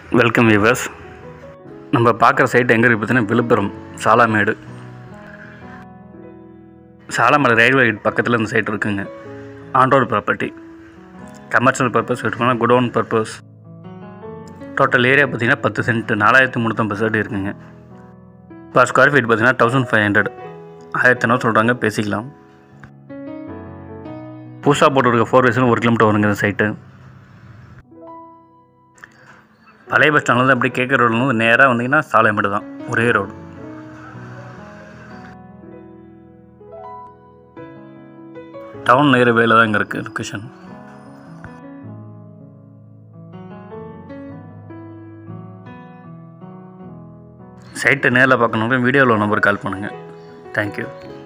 welcome viewers நம்ம பார்க்குற side எங்கே இருக்குது பார்த்தீங்கன்னா விழுப்புரம் சாலாமேடு சாலாமலை ரயில்வே கேட் பக்கத்தில் இந்த சைட் இருக்குங்க ஆண்டோர் ப்ராப்பர்ட்டி கமர்ஷியல் பர்பஸ் எடுக்கணும்னா குடோன் பர்பஸ் டோட்டல் ஏரியா பார்த்தீங்கன்னா பத்து சென்ட் நாலாயிரத்தி முந்நூற்றம்பது சென்ட் இருக்குங்க பர் ஸ்கொயர் ஃபீட் பார்த்தீங்கன்னா தௌசண்ட் ஃபைவ் ஹண்ட்ரட் ஆயிரத்தி ஐநூறு சொல்கிறாங்க பேசிக்கலாம் புதுசாக போட்டுருக்க ஃபோர் வேஸ்னு ஒரு கிலோமீட்டர் வருங்க இந்த சைட்டு பழைய பஸ் ஸ்டாண்ட்லேருந்து அப்படி கேட்குற ரோட்லேருந்து நேராக வந்தீங்கன்னா சாலைமேடு தான் ஒரே ரோடு டவுன் நேர வேலை தான் இங்கே இருக்குது லொக்கேஷன் சைட்டை நேரில் பார்க்கணுன்னா வீடியோவில் நம்பர் கால் பண்ணுங்கள் தேங்க்யூ